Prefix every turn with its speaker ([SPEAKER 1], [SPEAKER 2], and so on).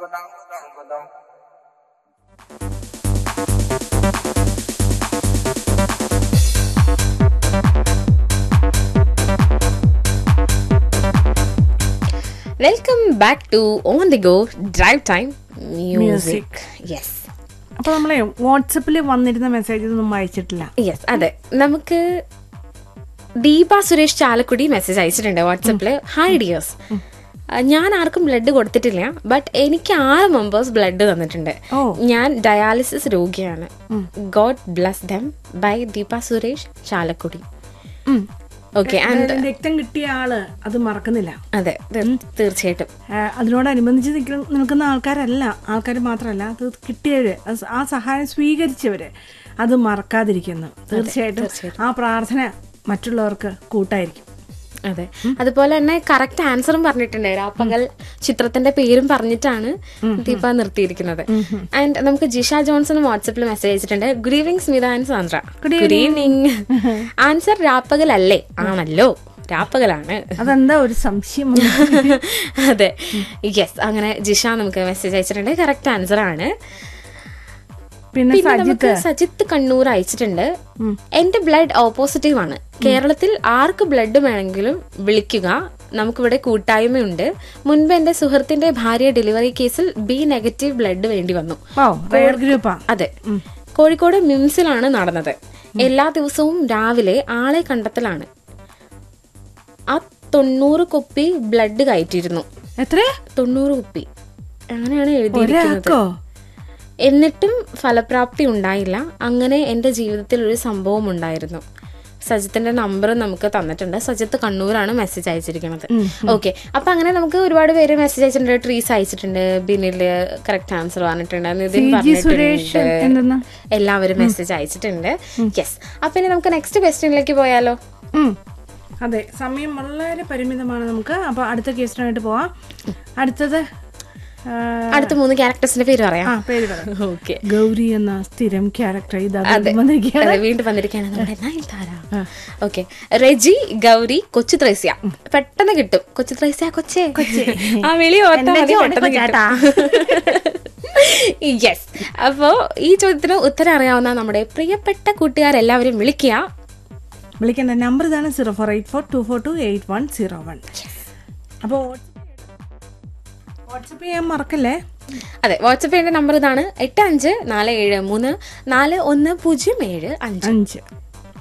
[SPEAKER 1] badang badang badang.
[SPEAKER 2] Welcome back to on the go drive time music yes
[SPEAKER 3] അപ്പൊ നമ്മളെ വാട്സപ്പിൽ വന്നിരുന്ന message ഒന്നും വായിച്ചിട്ടില്ല
[SPEAKER 2] യെസ് അതെ നമുക്ക് ദീപ സുരേഷ് ചാലക്കുടി മെസ്സേജ് അയച്ചിട്ടുണ്ട് വാട്സപ്പില് ഹായ് ഡിയേഴ്സ് ഞാൻ ആർക്കും ബ്ലഡ് കൊടുത്തിട്ടില്ല ബട്ട് എനിക്ക് ആറ് മെമ്പേഴ്സ് ബ്ലഡ് തന്നിട്ടുണ്ട്
[SPEAKER 3] ഓ.
[SPEAKER 2] ഞാൻ ഡയാലിസിസ് രോഗിയാണ് god bless them by Deepa Suresh Chalakudy
[SPEAKER 3] ഉം.
[SPEAKER 2] ഓക്കെ ആൻഡ്
[SPEAKER 3] അതായത് രക്തം കിട്ടിയ ആള് അത് മറക്കുന്നില്ല
[SPEAKER 2] അതെ തീർ- തീർച്ചയായിട്ടും
[SPEAKER 3] ആ, അതിനോടനുബന്ധിച്ച് നിൽക്കുന്ന നിൽക്കുന്ന ആൾക്കാരല്ല ആൾക്കാർ മാത്രമല്ല അത് കിട്ടിയവര് അത് ആ സഹായം സ്വീകരിച്ചവര് അത് മറക്കാതിരിക്കുന്നു തീർച്ചയായിട്ടും ആ പ്രാർത്ഥന മറ്റുള്ളവർക്ക് കൂട്ടായിരിക്കും
[SPEAKER 2] അതെ അതുപോലെ തന്നെ കറക്റ്റ് ആൻസറും പറഞ്ഞിട്ടുണ്ട് രാപ്പകൽ ചിത്രത്തിന്റെ പേരും പറഞ്ഞിട്ടാണ് ദീപ നിർത്തിയിരിക്കുന്നത് ആൻഡ് നമുക്ക് ജിഷ ജോൺസൺ വാട്സപ്പിൽ മെസ്സേജ് അയച്ചിട്ടുണ്ട് good evening Smitha and Sandra good evening answer Rappakal അല്ലേ ആണല്ലോ രാപ്പകലാണ്
[SPEAKER 3] അതെന്താ ഒരു സംശയം
[SPEAKER 2] അതെ യെസ് അങ്ങനെ ജിഷ നമുക്ക് മെസ്സേജ് അയച്ചിട്ടുണ്ട് കറക്റ്റ് ആൻസർ ആണ്
[SPEAKER 3] പിന്നെ
[SPEAKER 2] പിന്നെ
[SPEAKER 3] സജിത്ത്
[SPEAKER 2] നമുക്ക് സജിത്ത് കണ്ണൂർ അയച്ചിട്ടുണ്ട് എന്റെ ബ്ലഡ് ഓപ്പോസിറ്റീവ് ആണ് കേരളത്തിൽ ആർക്ക് ബ്ലഡ് വേണമെങ്കിലും വിളിക്കുക നമുക്കിവിടെ കൂട്ടായ്മയുണ്ട് മുൻപ് എന്റെ സുഹൃത്തിന്റെ ഭാര്യ ഡെലിവറി കേസിൽ ബി നെഗറ്റീവ് ബ്ലഡ് വേണ്ടി വന്നു
[SPEAKER 3] ഓ റയർ ഗ്രൂപ്പാ
[SPEAKER 2] അതെ കോഴിക്കോട് മിംസിലാണ് നടന്നത് എല്ലാ ദിവസവും രാവിലെ ആളെ കണ്ടെത്തലാണ് ആ തൊണ്ണൂറ് കുപ്പി ബ്ലഡ് കയറ്റിയിരുന്നു
[SPEAKER 3] എത്ര
[SPEAKER 2] തൊണ്ണൂറ് കുപ്പി അങ്ങനെയാണ് എഴുതിയിരിക്കുന്നത്
[SPEAKER 3] ഒരാൾക്കോ
[SPEAKER 2] എന്നിട്ടും ഫലപ്രാപ്തി ഉണ്ടായില്ല അങ്ങനെ എൻ്റെ ജീവിതത്തിൽ ഒരു സംഭവം ഉണ്ടായിരുന്നു സജിത്തിന്റെ നമ്പർ നമുക്ക് തന്നിട്ടുണ്ട് സജിത്ത് കണ്ണൂരാണ് മെസ്സേജ് അയച്ചിരിക്കുന്നത് ഓക്കെ അപ്പൊ അങ്ങനെ നമുക്ക് ഒരുപാട് പേര് മെസ്സേജ് അയച്ചിട്ടുണ്ട് ട്രീസ് അയച്ചിട്ടുണ്ട് ബിനില് കറക്റ്റ് ആൻസർ പറഞ്ഞിട്ടുണ്ട് നിതിൻ
[SPEAKER 3] സുരേഷ്
[SPEAKER 2] പറഞ്ഞിട്ടുണ്ട്
[SPEAKER 3] എന്തെന്നാ?
[SPEAKER 2] എല്ലാവരും മെസ്സേജ് അയച്ചിട്ടുണ്ട് യെസ് അപ്പൊ ഇനി നമുക്ക് നെക്സ്റ്റ് ക്വസ്റ്റ്യനിലേക്ക് പോയാലോ
[SPEAKER 3] ഉം. അതെ സമയം വളരെ പരിമിതമാണ് നമുക്ക് അപ്പൊ അടുത്ത കേസിനായിട്ട് പോവാം അടുത്തത് ആ,
[SPEAKER 2] അടുത്ത മൂന്ന് ക്യാരക്ടേഴ്സിന്റെ പേര് പറയാം
[SPEAKER 3] ആ പേര് പറയാം
[SPEAKER 2] ഓക്കെ
[SPEAKER 3] ഗൗരി എന്ന സ്ഥിരം ക്യാരക്ടർ ഇത്
[SPEAKER 2] അതെ
[SPEAKER 3] വന്നിരിക്കുകയാണ്
[SPEAKER 2] അതെ, വീണ്ടും വന്നിരിക്കുകയാണ് നമ്മുടെ നയൻതാര ഓക്കെ റെജി ഗൗരി കൊച്ചു ത്രേസ്യ പെട്ടെന്ന് കിട്ടും കൊച്ചു ത്രേസ്യ കൊച്ചേ ആ വിളി ഓർത്താ മതി, പെട്ടെന്ന് യെസ് അപ്പോ ഈ ചോദ്യത്തിന് ഉത്തരം അറിയാവുന്ന നമ്മുടെ പ്രിയപ്പെട്ട കൂട്ടുകാരെല്ലാവരും വിളിക്കുക
[SPEAKER 3] വിളിക്കേണ്ട നമ്പർ ഇതാണ് zero four eight four two four two eight one zero one അപ്പോൾ വാട്സപ്പ് ചെയ്യാൻ മറക്കല്ലേ
[SPEAKER 2] അതെ വാട്സപ്പ് നമ്പർ ഇതാണ് എട്ട് അഞ്ച് നാല് ഏഴ് മൂന്ന് നാല് ഒന്ന് പൂജ്യം ഏഴ് അഞ്ച്
[SPEAKER 3] അഞ്ച്